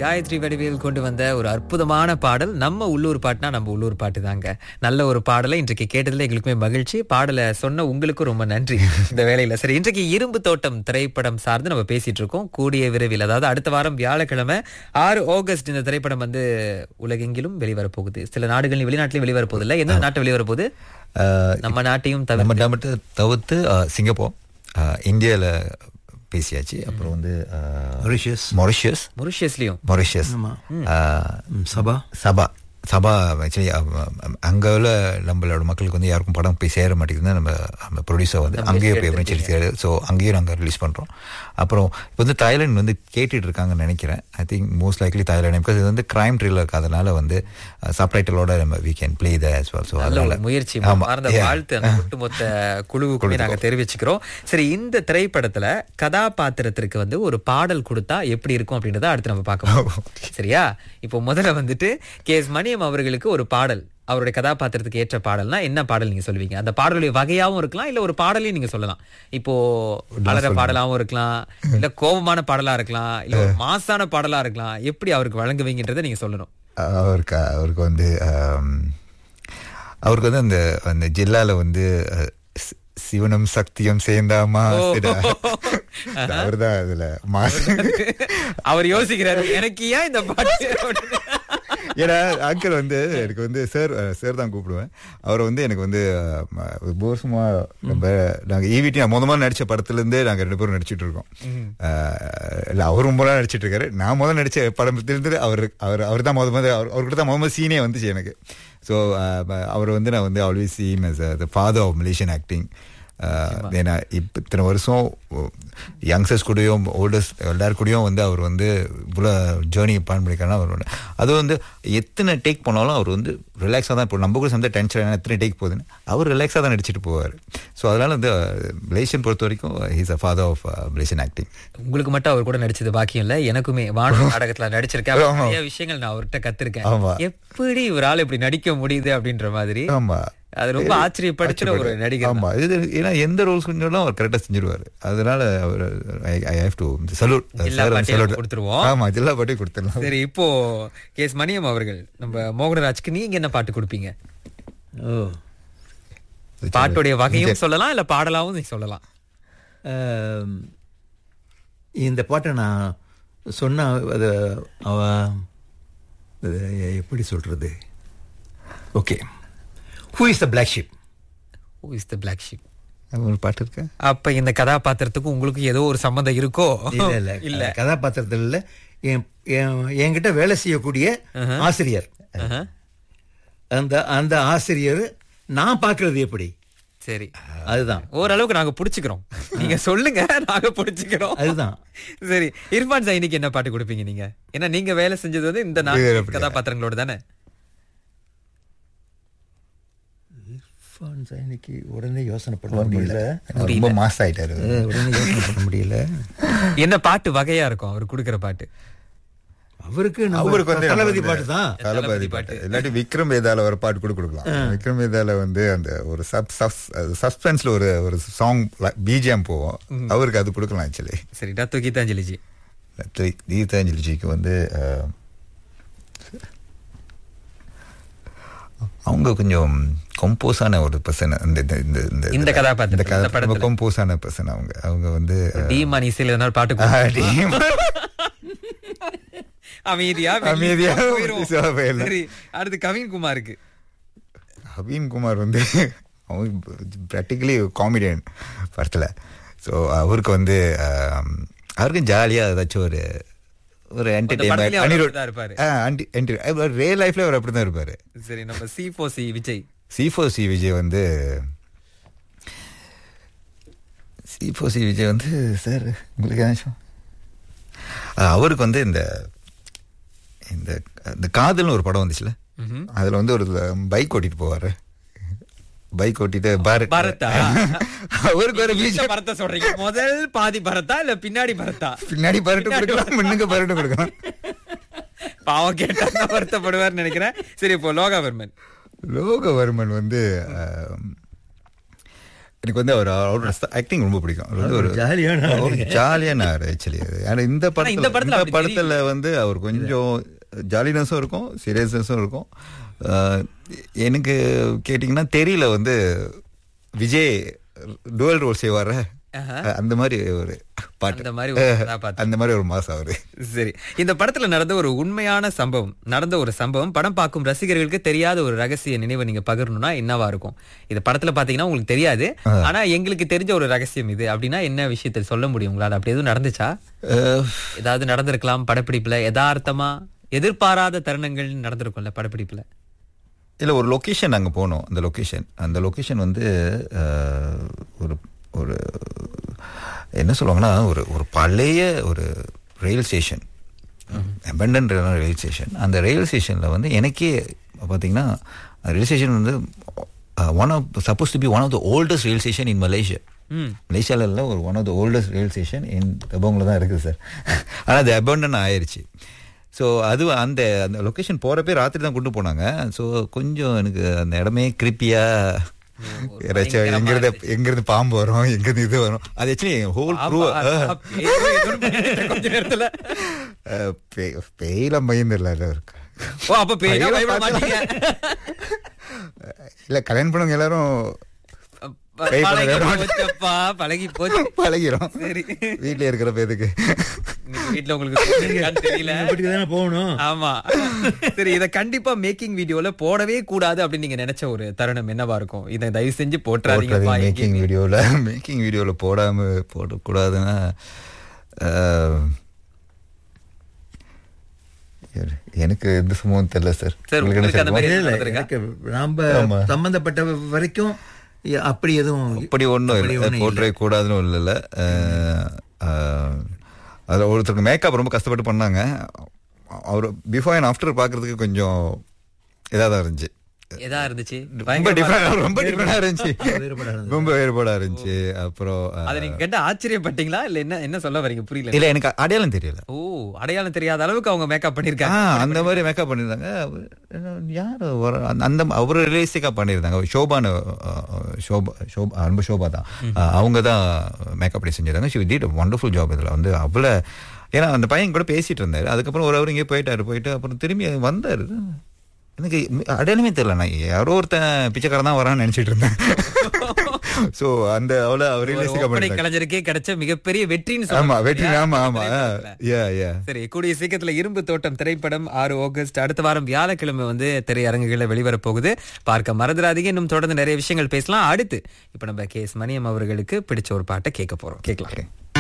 காயத்ரி வடிவேல் கொண்டு வந்த ஒரு அற்புதமான பாடல் நம்ம உள்ளூர் பாட்டுனா நம்ம உள்ளூர் பாட்டு தாங்க நல்ல ஒரு பாடலை இன்றைக்கு கேட்டதுல எங்களுக்குமே மகிழ்ச்சி பாடலை சொன்ன உங்களுக்கும் ரொம்ப நன்றி இந்த வேலையில சரி இன்றைக்கு இரும்பு தோட்டம் திரைப்படம் சார்ந்து நம்ம பேசிட்டு இருக்கோம் கூடிய விரைவில் அதாவது அடுத்த வாரம் வியாழக்கிழமை ஆறு ஆகஸ்ட் இந்த திரைப்படம் வந்து உலகெங்கிலும் வெளிவர போகுது சில நாடுகளில் வெளிநாட்டிலும் வெளிவர போகுது இல்ல எந்த நாட்டு வெளிவர போகுது ஆஹ் நம்ம நாட்டையும் நம்ம தவிர டமட்டு தவிர்த்து ஆஹ், சிங்கப்பூர் ஆஹ், இந்தியால பேசியாச்சு அப்புறம் வந்து Mauritius. மொரிஷியஸ் மொரிஷியஸ்லயும் மொரிஷியஸ் ஆமா. ஆஹ், ம், சபா சபா சபா ஆக்சுவலி அங்கே உள்ள நம்மளோட மக்களுக்கு வந்து யாருக்கும் படம் போய் சேர மாட்டேங்குதுன்னு நம்ம நம்ம ப்ரொடியூசர் வந்து அங்கேயே போய் வச்சிருக்காரு ஸோ அங்கேயும் நாங்கள் ரிலீஸ் பண்ணுறோம் அப்புறம் இப்போ வந்து தாய்லாந்து வந்து கேட்டுட்டு இருக்காங்கன்னு நினைக்கிறேன் I think most likely Thailand because இது வந்து கிரைம் த்ரில்லர் அதனால வந்து சப்டைட்டிலோட நம்ம we can play the as well so நல்ல அதனால ஒரு முயற்சி ஆமா. மறந்த Yeah. வாழ்த்து அந்த ஒட்டுமொத்த குழுவுக்குமே நாங்க தெரிவிச்சுக்கிறோம் சரி இந்த திரைப்படத்துல கதாபாத்திரத்திற்கு வந்து ஒரு பாடல் கொடுத்தா எப்படி இருக்கும் அப்படின்றத அடுத்து நம்ம பார்க்கணும் சரியா இப்போ முதல்ல வந்துட்டு கே எஸ் மணியம் அவர்களுக்கு ஒரு பாடல் அவருடைய கதாபாத்திரத்துக்கு ஏற்ற பாடல்னா என்ன பாடல் நீங்க சொல்லுவீங்க அந்த பாடலுடைய வகையாவும் இருக்கலாம் இல்ல ஒரு பாடலையும் நீங்க சொல்லலாம் இப்போ அலற பாடலாவும் இருக்கலாம் இல்ல கோபமான பாடலா இருக்கலாம் இல்ல ஒரு மாசான பாடலா இருக்கலாம் எப்படி அவருக்கு வழங்குவீங்கன்றதை நீங்க சொல்லணும் அவருக்கு அவருக்கு வந்து ஆம், அவருக்கு வந்து அந்த அந்த ஜில்லால வந்து அஹ், சி- சிவனும் சக்தியும் சேர்ந்தாமா அவர் தான் அதுல மாசு அவர் யோசிக்கிறாரு எனக்கு ஏன் இந்த பாட்டு அப்படின்னு. ஏன்னா அங்கிள் வந்து எனக்கு வந்து சார் சார் தான் கூப்பிடுவேன் அவரை வந்து எனக்கு வந்து போசமா நம்ம நாங்க ஈவிட்டி முத முதல்ல நடிச்ச படத்துல இருந்தே நாங்க ரெண்டு பேரும் நடிச்சிட்டு இருக்கோம் அஹ், இல்ல அவர் ரொம்ப நாள் நடிச்சிட்டு இருக்காரு நான் முதல்ல நடிச்ச படத்துல இருந்து அவர் அவர் அவர் தான் முத முதல் அவர் அவர்கிட்ட தான் முத முதல் சீனே வந்துச்சு எனக்கு ஸோ அவர் வந்து நான் வந்து always seem as the father of Malaysian acting ஏன்னா இப்போ இத்தனை வருஷம் யங்ஸ்டர்ஸ் கூடயும் ஓல்டர்ஸ் எல்லார் கூடயும் வந்து அவர் வந்து இவ்வளோ ஜேர்னி பிளான் பண்ணியிருக்காருன்னா அவர் வந்து அது வந்து எத்தனை டேக் போனாலும் அவர் வந்து ரிலாக்ஸாக தான் இப்போ நம்ம கூட சந்த டென்ஷன் எத்தனை டேக் போகுதுன்னு அவர் ரிலாக்ஸாக தான் நடிச்சிட்டு போவார் ஸோ அதனால வந்து மலேசியன் பொறுத்த வரைக்கும் he's a father of Malaysian acting உங்களுக்கு மட்டும் அவர் கூட நடிச்சது பாக்கியம் இல்ல எனக்குமே வான நாடகத்துல நடிச்சிருக்கேன் ஆமா. நிறைய விஷயங்கள் நான் அவர்கிட்ட கத்திருக்கேன் ஆமா. எப்படி இவரால இப்படி நடிக்க முடியுது அப்படின்ற மாதிரி ஆமா அது ரொம்ப ஆச்சரியப்படுத்துற ஒரு நடிகர் ஆமா இது ஏன்னா எந்த ரோல் செஞ்சாலும் அவர் கரெக்டாக செஞ்சிருவாரு அதனால அவர் ஐ ஹேவ் டு சல்யூட் ஜில்லா பாட்டி நம்ம கொடுத்துருவோம். ஆமா ஜில்லா பாட்டி கொடுத்துடலாம் சரி இப்போ கேஸ் மணியம் அவர்கள் நம்ம மோகனராஜ்க்கு நீங்க என்ன பாட்டு கொடுப்பீங்க ஓ பாட்டுடைய வகையும் சொல்லலாம் இல்ல பாடலாவும் நீ சொல்லலாம் ஆம், இந்த பாட்டை நான் சொன்ன அது அவ அது எப்படி சொல்றது okay who is the black sheep Who is the black sheep ஒரு பாட்டு இருக்கா அப்ப இந்த கதாபாத்திரத்துக்கும் உங்களுக்கு ஏதோ ஒரு சம்மந்தம் இருக்கோ இல்ல இல்ல இல்ல கதாபாத்திரத்தில் இல்ல என் என்- என்கிட்ட வேலை செய்யக்கூடிய ஆசிரியர் ஆஹா. அந்த அந்த ஆசிரியர் நான் பார்க்கிறது எப்படி சரி அதுதான் ஓரளவுக்கு நாங்க புடிச்சுக்கிறோம் நீங்க சொல்லுங்க நாங்க புடிச்சுக்கிறோம் அதுதான் சரி இர்ஃபான் சைனிக்கு என்ன பாட்டு கொடுப்பீங்க நீங்க ஏன்னா நீங்க வேலை செஞ்சது வந்து இந்த வேற நான்கு அப்படியா? கதாபாத்திரங்களோட தானே இர்ஃபான் சைனிக்கு உடனே யோசனை பண்ண முடியல ரொம்ப மாஸ் ஆயிட்டாரு அஹ், உடனே யோசனை பண்ண முடியல என்ன பாட்டு வகையா இருக்கும் அவர் கொடுக்கிற பாட்டு அவருக்கு நம்ம அவருக்கு வந்து தளபதி நம்ம பாட்டு தான் தளபதி பாட்டு இல்லாட்டி விக்ரம் வேதால ஒரு பாட்டு கூட கொடுக்கலாம் விக்ரம் வேதால வந்து அந்த ஒரு சப் சஸ்பென்ஸ்ல ஒரு ஒரு சாங் பிஜிஎம் போவோம் அவருக்கு அது கொடுக்கலாம் ஆக்சுவலி சரி டத்து கீதாஞ்சலிஜி கீதாஞ்சலிஜிக்கு வந்து அஹ், அவங்க கொஞ்சம் கம்போஸான ஒரு பர்சன் இந்த இந்த இந்த இந்த- இந்த கதாபாத்திரம், இந்த இந்த கதை படத்துல. கம்போஸான பர்சன் அவங்க அவங்க வந்து அஹ், டீமான் இசையில எதனா ஒரு பாட்டு ஆ, கொடுப்பீங்க? டீ- அமைதியா அமைதியா போயிருவோம். பேசுவா போயிடலாம். சரி அடுத்து கவின் குமாருக்கு ஹபீன் குமார் வந்து அவன் ப்ராக்டிக்கலி காமெடியன் படத்தில் ஸோ அவருக்கு வந்து ஆம், அவருக்கும் ஜாலியாக ஏதாச்சும் ஒரு ஒரு படத்துலயும் அவர் என்டர்டைன்மெண்ட் அப்படிதான் இருப்பாரு. ரியல் லைஃப்ல அவர் அப்படி தான் இருப்பாரு சரி நம்ம C four C Vijay C four C Vijay வந்து சி ஃபோர் சி விஜய் வந்து சார் உங்களுக்கு ஏதாச்சும் அஹ், அவருக்கு வந்து இந்த இந்த இந்த காதல்னு ஒரு படம் வந்துச்சுல ம்ஹும். அதுல வந்து ஒரு பைக் ஓட்டிட்டு போவாரு பைக் ஓட்டிட்டு பாரத் பரத்தா? அவருக்கு ஒரு எந்த பீச் பரத்தை சொல்றீங்க முதல் பாதி பரத்தா இல்ல பின்னாடி பரத்தா பின்னாடி பரட்டு கொடுக்கலாம் முன்னுக்கு பரட்டு கொடுக்கலாம் பாவம் கேட்டா தான் வருத்தப்படுவார்னு நினைக்கிறேன் சரி இப்போ லோகாவர்மன் லோகவர்மன் வந்து ஆம், எனக்கு வந்து அவர் அவரோட ஆக்டிங் ரொம்ப பிடிக்கும் அவர் வந்து ஒரு ஜாலியான ஆளு. ஒரு ஜாலியான ஆக்சுவலி ஆனா இந்த படத்துல இந்த படத்துல இந்த அப்படி படத்துல வந்து அவர் கொஞ்சம் ஜாலினஸும் இருக்கும் சீரியஸ்னஸும் இருக்கும் அஹ், எனக்கு கேட்டிங்கன்னா தெரியல வந்து விஜய் டுவல் ரோல் செய்வார அந்த மாதிரி ஒரு பாட்டு அந்த மாதிரி ஒரு கதாபாத்திரம். அந்த மாதிரி ஒரு மாசம் அவரு சரி இந்த படத்துல நடந்த ஒரு உண்மையான சம்பவம் நடந்த ஒரு சம்பவம் படம் பார்க்கும் ரசிகர்களுக்கு தெரியாத ஒரு ரகசிய நினைவை நீங்க பகிரணும்னா என்னவா இருக்கும் இந்த படத்துல பாத்தீங்கன்னா உங்களுக்கு தெரியாது ஆனா எங்களுக்கு தெரிஞ்ச ஒரு ரகசியம் இது அப்படின்னா என்ன விஷயத்தை சொல்ல முடியும் உங்களால அப்படி எதுவும் நடந்துச்சா அஹ், ஏதாவது நடந்திருக்கலாம் படப்பிடிப்புல யதார்த்தமா எதிர்பாராத தருணங்கள் நடந்திருக்கும்ல படப்பிடிப்புல இல்ல ஒரு லொகேஷன் அங்க போனோம் அந்த லொகேஷன் அந்த லொகேஷன் வந்து அஹ், ஒரு ஒரு என்ன சொல்லுவாங்கன்னா ஒரு ஒரு பழைய ஒரு rail station abandon rail station அந்த ரயில் ஸ்டேஷனில் வந்து எனக்கே பார்த்தீங்கன்னா ரயில் ஸ்டேஷன் வந்து one of suppose to be one of the oldest rail station in Malaysia ம் மலேசியாவில் இல்லை ஒரு one of the oldest rail station in தபோங்கில் தான் இருக்குது சார் ஆனால் அது அபண்டன் ஆயிருச்சு ஸோ அது அந்த அந்த லொக்கேஷன் போகிறப்பே ராத்திரி தான் கொண்டு போனாங்க ஸோ கொஞ்சம் எனக்கு அந்த இடமே கிரிப்பியாக யாராச்சும் எங்கிருந்து எங்கிருந்து பாம்பு வரும் எங்கிருந்து இது வரும் அது ஆக்சுவலி ஹோல் க்ரூ ஆமா, பேய் இருக்குன்னு பண்ணிட்டேன் கொஞ்ச நேரத்துல பேயில பயந்துடல இருக்கு ஓ அப்ப பேய்னா பயப்பட மாட்டீங்க இல்ல கல்யாணம் பண்ணவங்க எல்லாரும் பேய் பண்ண பழகி வேற போச்சப்பா பழகி போச்சு பழகிறோம் சரி வீட்ல இருக்கிற பேருக்கு நீங்க வீட்ல உங்களுக்கு சொல்லிருக்கான்னு தெரியல நீங்க வீட்டுக்கு தானே போகணும் ஆமா சரி இத கண்டிப்பா மேக்கிங் வீடியோல போடவே கூடாது அப்படின்னு நீங்க நினைச்ச ஒரு தருணம் என்னவா இருக்கும் இதை தயவு செஞ்சு போட்டுறாதீங்கப்பா மேக்கிங் வீடியோல மேக்கிங் வீடியோல போடாம போடக்கூடாதுன்னா அஹ், எனக்கு எந்த சம்பவம் தெரியல சார் சார், உங்களுக்கு என்ன உங்களுக்கு அந்த சம்பவம்? மாதிரி இல்ல, நடந்திருக்கா? எனக்கு நாம சம்பந்தப்பட்ட வரைக்கும் எ- அப்படி எதுவும் அப்படி ஒன்றும் அப்படி இல்லை ஒண்ணும் போட்டே கூடாதுன்னு இல்லை அதில் ஒருத்தருக்கு மேக்கப் ரொம்ப கஷ்டப்பட்டு பண்ணாங்க அவர் பிஃபோர் அண்ட் ஆஃப்டர் பார்க்கறதுக்கு கொஞ்சம் இதாக தான் இருந்துச்சு எதா இருந்துச்சு ரொம்ப பயங்கரமா- டிஃப்ரெண்ட் ரொம்ப டிஃப்ரெண்டாக இருந்துச்சு வேறுபாடா இருந்தது. ரொம்ப வேறுபாடாக இருந்துச்சு அப்புறம் அஹ், அதை நீங்க கேட்டு ஆச்சரியப்பட்டீங்களா இல்ல என்ன என்ன சொல்ல வரீங்க புரியல இல்ல எனக்கு அடையாளம் தெரியல ஓ அடையாளம் தெரியாத அளவுக்கு அவங்க மேக்கப் ஆ, பண்ணிருக்காங்க அந்த மாதிரி மேக்கப் பண்ணியிருந்தாங்க அவர் என்ன, யார் ஒரு- அந்த- அந்த அவர் ரியலிஸ்டிக்காக பண்ணியிருந்தாங்க ஷோபான்னு அஹ், ஷோபா ஷோபா அன்பு ஷோபா தான் அஹ், அவங்க தான் மேக்கப் பண்ணி செஞ்சிருந்தாங்க ஷி டிட் ஒண்டர்ஃபுல் ஜாப் இதில் வந்து அவ்வளோ ஏன்னா அந்த பையன் கூட பேசிட்டு இருந்தாரு அதுக்கப்புறம் ஒரு அவர் இங்கே போயிட்டாரு போயிட்டு அப்புறம் திரும்பி வந்தாரு எனக்கு அடையாளமே தெரியல நான் யாரோ ஒருத்தன் பிச்சைக்காரன் தான் வரான்னு நினைச்சிட்டு இருந்தேன் ஸோ அந்த அவ்வளோ அவர் ஒரு ரியலிஸ்டிக்காக ஒப்பனை பண்ணிட்டாங்க கலைஞருக்கே கிடைச்ச மிகப்பெரிய வெற்றின்னு ஆமா சொல்லலாம். வெற்றி இல்லையா? ஆமா ஆமா திரைப்படத்துல. யா யா சரி கூடிய சீக்கிரத்துல இரும்பு தோட்டம் திரைப்படம் ஆறு ஆகஸ்ட் அடுத்த வாரம் வியாழக்கிழமை வந்து திரையரங்குகளில் வெளிவரப் போகுது பார்க்க மறந்துடாதீங்க இன்னும் தொடர்ந்து நிறைய விஷயங்கள் பேசலாம் அடுத்து இப்ப நம்ம கே எஸ் மணியம் அவர்களுக்கு பிடிச்ச ஒரு பாட்டை கேட்க போறோம் கேட்கலாம்